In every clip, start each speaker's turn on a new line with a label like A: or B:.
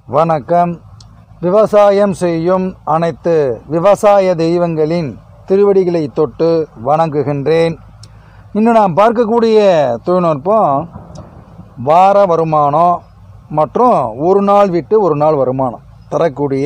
A: வணக்கம் விவசாயம் செய்யும் அனைத்து விவசாய தெய்வங்களின் திருவடிகளை தொட்டு வணங்குகின்றேன் இன்னும் நாம் பார்க்கக்கூடிய தொழில்நுட்பம் வார வருமானம் மற்றும் ஒரு நாள் விட்டு ஒரு நாள் வருமானம் தரக்கூடிய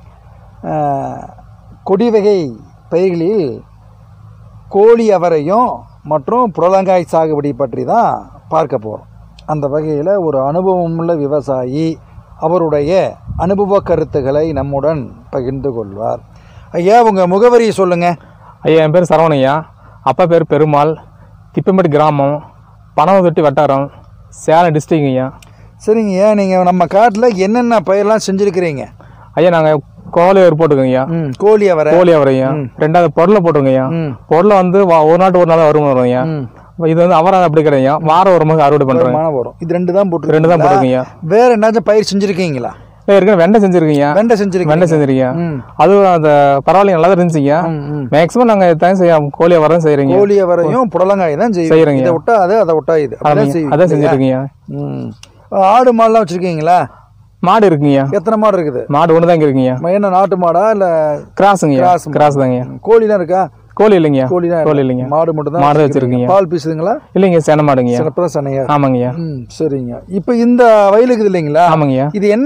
A: அஹ், கொடிவகை பயிர்களில் கோழி அவரையும் மற்றும் புடலங்காய் சாகுபடி பற்றி தான் பார்க்க போகிறோம் அந்த வகையில் ஒரு அனுபவமுள்ள விவசாயி அவருடைய அனுபவ கருத்துக்களை நம்முடன் பகிர்ந்து கொள்வார் ஐயா உங்கள் முகவரியை சொல்லுங்கள்
B: ஐயா என் பேர் சரவணையா அப்பா பேர் பெருமாள் திப்பம்பட்டி கிராமம் பனவதொட்டி வட்டாரம் சேலம் டிஸ்ட்ரிக்ட் ஐயா
A: சரிங்கய்யா நீங்கள் நம்ம காட்டில் என்னென்ன பயிரெலாம் செஞ்சுருக்கிறீங்க
B: ஐயா நாங்கள் கோழி ஒரு போட்டுக்கோங்க ஐயா
A: ம் கோழி அவரை
B: கோழி அவரையா ரெண்டாவது பொருளை போட்டுக்கோங்க ஐயா
A: ம்
B: பொருளை வந்து வா- ஒரு நாட்டு ஒரு நாள் வருமானம் வரும் ஐயா
A: ம்
B: இது வந்து அவரை அப்படி கிடையாது வாரம் ஒரு மாதம் அறுவடை பண்ணுறோம்
A: வருமானம் வரும் இது ரெண்டு தான் போட்டு
B: ரெண்டு தான் போட்டுக்கோங்க ஐயா
A: வேற என்னாச்சும் பயிர் செஞ்சுருக்கீங்களா
B: ஏற்கனவே வெண்டை செஞ்சுருக்கீங்க
A: வெண்டை செஞ்சுருக்கீங்க
B: வெண்டை செஞ்சிருக்கீங்க
A: ம்
B: அதுவும் அந்த பரவாயில்ல நல்லா தான் இருந்துச்சுங்க
A: ம், ம்
B: மேக்ஸிமம் நாங்கள் தான் செய்ய கோழி அவரம் செய்கிறீங்க
A: கோழி அவரையும் புடலங்காய் தான் செய்வீங்க
B: செய்றீங்க.
A: இதை விட்டா அது அதை விட்டா இது அப்படிதான் செய்வீங்க
B: அதான் செஞ்சுருக்கீங்க
A: ம் ஆடு மாடுலாம் வச்சிருக்கீங்களா
B: மாடு இருக்குங்கய்யா
A: எத்தனை மாடு இருக்குது
B: மாடு ஒன்று தாங்க இருக்குங்கய்யா
A: ம- என்ன நாட்டு மாடா இல்ல
B: கிராஸுங்கய்யா
A: Cross மாடு.
B: கிராஸ் தாங்கய்யா
A: கோழிலாம் இருக்கா
B: கோழி இல்லைங்கய்யா
A: கோழி தான்
B: கோழி இல்லைங்க
A: மாடு மட்டும் தான்
B: மாடு தான் வச்சிருக்கீங்க
A: பால் பீசுதுங்களா
B: இல்லைங்க சென மாடுங்கய்யா
A: சிறப்பதான் சனையா
B: ஆமாங்கய்யா
A: ம் சரிங்க இப்போ இந்த வயலுக்கு இல்லைங்களா
B: ஆமாங்கய்யா
A: இது என்ன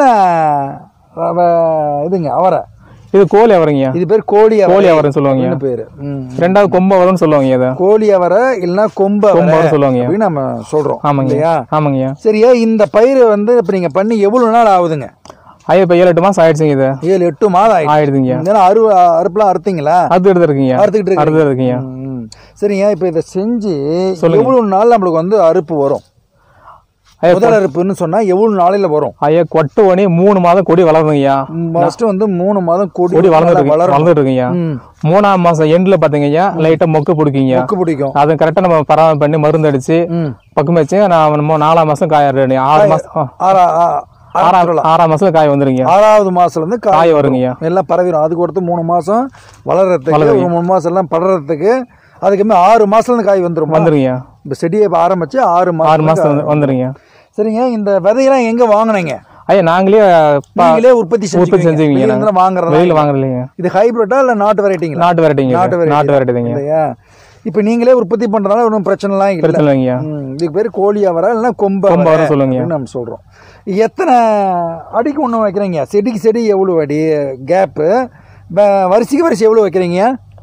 A: அவ- இதுங்க அவரை
B: இது கோழி அவரைங்கய்யா
A: இது பேர் கோழி அவரை
B: கோழி அவரைன்னு சொல்லுவாங்க
A: என்ன பேரு ம்
B: ரெண்டாவது கொம்பு அவரம்னு சொல்லுவாங்க இதை
A: கோழி அவரை இல்லைன்னா கொம்பு
B: கொம்பு
A: அவரை
B: அவரை சொல்லுவாங்க
A: அப்படின்னு நம்ம சொல்றோம்
B: ஆமாங்க
A: இல்லையா
B: ஆமாங்கய்யா
A: சரியா இந்த பயிர் வந்து இப்போ நீங்க பண்ணி எவ்வளவு நாள் ஆகுதுங்க
B: ஐயா இப்போ ஏழு எட்டு மாதம் ஆயிடுச்சுங்க இது
A: ஏழு எட்டு மாதம் ஆயிடுச்சு
B: ஆயிடுதுங்கய்யா
A: இதெல்லாம் அறு அறுப்புலாம் அறுத்தீங்களா
B: அது எடுத்து இருக்குங்கய்யா
A: அறுத்துக்கிட்டு இருக்கீங்க
B: அறுத்து இருக்குங்கய்யா
A: ம். சரிங்க இப்போ இதை செஞ்சு எவ்வளவு நாள் நம்மளுக்கு வந்து அறுப்பு வரும்
B: ஐயா
A: முதல் அறுப்புன்னு சொன்னா எவ்வளவு நாளையில வரும்
B: ஐயா கொட்டு ஒனி மூணு மாதம் கொடி வளருதுங்கய்யா
A: ஃபர்ஸ்ட் வந்து மூணு மாதம் கொடி
B: கொடி வளர்ந்துட்டு
A: நல்லா
B: இருக்கு
A: வளரும்
B: வளர்ந்துட்டு இருக்குங்கய்யா
A: ம்.
B: மூணாம் மாதம் எண்டில் பார்த்தீங்கய்யா லைட்டாக மொக்கு பிடிக்குங்கய்யா
A: மொக்கு பிடிக்கும்
B: அதை கரெக்டாக நம்ம பராமரி பண்ணி மருந்து அடிச்சு
A: ம்.
B: பக்கம் வச்சு நான் நம்ம நாலாம் மாதம் காய ரெடி ஆறு மாதம்
A: ஆறா- ஆ-
B: ஆறாம் ஆறாம் மாதம் காய் வந்துருங்க
A: ஆறாவது மாசத்துல இருந்து காய்
B: காய் வருங்கய்யா
A: எல்லாம் பரவிடும் அதுக்கு ஒருத்தர் மூணு மாசம் வளர்றதுக்கு ஒரு மூணு மாசம் எல்லாம் படறதுக்கு அதுக்குமே ஆறு மாசத்துல இருந்து காய் வந்துரும்
B: வந்துருங்கய்யா
A: இப்போ செடியை இப்ப ஆரம்பிச்சு ஆறு
B: ஆறு
A: மாசம்
B: மாதம் வந்து வந்துருங்க
A: சரிங்க இந்த விதையெல்லாம் எங்க வாங்குனீங்க
B: ஐயா நாங்களே ப-
A: நீங்களே உற்பத்தி
B: உற்பத்தி
A: செஞ்சு
B: செஞ்சுக்குங்க
A: வாங்குறதா
B: வெளியில் வாங்குறீங்க
A: இது ஹைபிரிட்டா இல்ல நாட்டு வெரைட்டிங்களா
B: நாட்டு வெரைட்டிங்க
A: நாட்டு variety
B: நாட்டு வெரைட்டிங்க
A: இல்லையா இப்போ நீங்களே உற்பத்தி பண்றதுனால ஒன்றும் பிரச்சனைலாம் இல்லை
B: பிரச்சனை இல்லைங்கய்யா
A: ம், இதுக்கு பேர் கோழி அவரை இல்லைன்னா கொம்பு
B: கொம்பு
A: அவரை
B: அவரை சொல்லுங்க.
A: அப்படின்னு நம்ம சொல்றோம் எத்தனை அடிக்கு ஒன்று வைக்கிறீங்க செடிக்கு செடி எவ்வளோ அடி கேப்பு வரிசைக்கு வரிசை எவ்வளோ வைக்கிறீங்க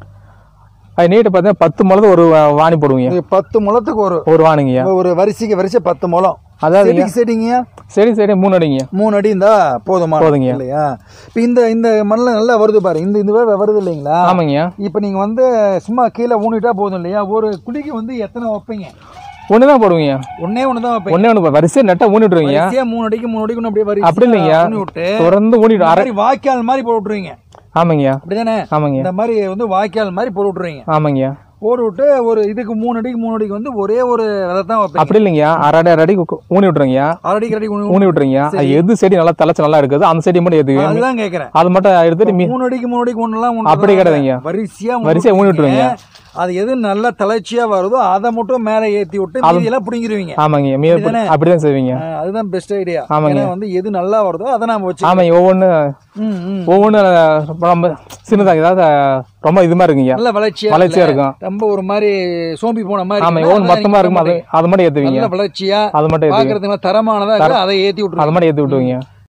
B: அது நீட்டு பார்த்தீங்கன்னா பத்து முளது ஒரு வா- வாணி போடுவீங்க
A: இது பத்து முழத்துக்கு ஒரு
B: ஒரு வாணிங்கய்யா
A: ஒரு வரிசைக்கு வரிசை பத்து முழம்
B: அதாவது
A: செடிக்கு செடிங்க
B: சரி சரி மூணு அடிங்க
A: மூணு அடி இருந்தா போதுமா
B: போதுங்கய்யா.
A: இல்லையா இப்போ இந்த இந்த மண்ணில் நல்லா வருது பாரு இந்த இதுவே வருது இல்லைங்களா
B: ஆமாங்கய்யா
A: இப்போ நீங்க வந்து சும்மா கீழே ஊனிட்டா போதும் இல்லையா ஒரு குழிக்கு வந்து எத்தனை வைப்பீங்க
B: ஒன்று தான் போடுவீங்க
A: ஒண்ணே ஒன்று தான் வைப்பீங்க
B: ஒன்றே ஒன்று வரிசையாக நெட்டை ஊனி விட்டுருவீங்க
A: வரிசையா மூணு அடிக்கு மூணு அடிக்கு அப்படியே வரிசையா
B: அப்படி இல்லைங்க
A: ஊனி விட்டு
B: தொடர்ந்து ஊனிட்டு
A: இந்த
B: அரை
A: மாதிரி வாய்க்கால் மாதிரி போட்டு விட்டுருவீங்க
B: ஆமாங்கய்யா
A: அப்படிதானே
B: ஆமாங்க
A: இந்த மாதிரி வந்து வாய்க்கால் மாதிரி போட்டு விட்டுருவீங்க
B: ஆமாங்கய்யா
A: போட்டு விட்டு ஒரு இதுக்கு மூணு அடிக்கு மூணு அடிக்கு வந்து ஒரே ஒரு விதை தான் வைப்பீங்க
B: அப்படி இல்லைங்கய்யா அரை அடி அரை அடி கு- ஊனி விட்டுருங்கய்யா
A: அரை அடிக்கு அடி ஊனி
B: ஊனி விட்டுருங்க அது எது செடி நல்லா தலைச்சு நல்லா இருக்குது அந்த செடி மட்டும் எதுக்கு
A: அதுதான் கேட்கறேன்
B: அது மட்டும் எடுத்துட்டு மீ
A: மூணு அடிக்கு மூணு அடிக்கு ஒண்ணுலாம் ஒண்ணு
B: அப்படி கிடையாதுங்க.
A: வரிசையா
B: வரிசையா ஊனி விட்டுருவீங்க.
A: அது எது நல்ல தளர்ச்சியா வருதோ அதை மட்டும் மேலே ஏத்தி விட்டு மீதியெல்லாம் பிடிங்கிருவீங்க
B: ஆமாங்க மீ அப்படிதான் செய்வீங்க
A: ஆ, அதுதான் பெஸ்ட் ஐடியா
B: ஆமாங்க.
A: ஏன்னா வந்து எது நல்லா வருதோ அதை நாம வச்சு
B: ஆமாங்க ஒவ்வொன்று
A: ம், ம்.
B: ஒவ்வொன்று ரொம்ப சின்னதாக ஏதாவது ரொம்ப இது மாதிரி இருக்குங்க
A: நல்ல வளர்ச்சியா
B: வளர்ச்சியா
A: இல்ல.
B: இருக்கும்
A: ரொம்ப ஒரு மாதிரி சோம்பி போன மாதிரி
B: ஆமாங்க
A: இருக்குன்னா,
B: ஒவ்வொன்று
A: அதை
B: மொத்தமாக
A: நீங்க
B: இருக்கும் அது அது மட்டும் ஏற்றுவீங்க
A: நல்ல வளர்ச்சியா
B: அது மட்டும் ஏற்றுவீங்க
A: பாக்குறதுக்கு தரமானதா இருக்கு அதை ஏத்தி விட்டுருங்க
B: அது மட்டும் ஏற்றி விட்டுருவீங்க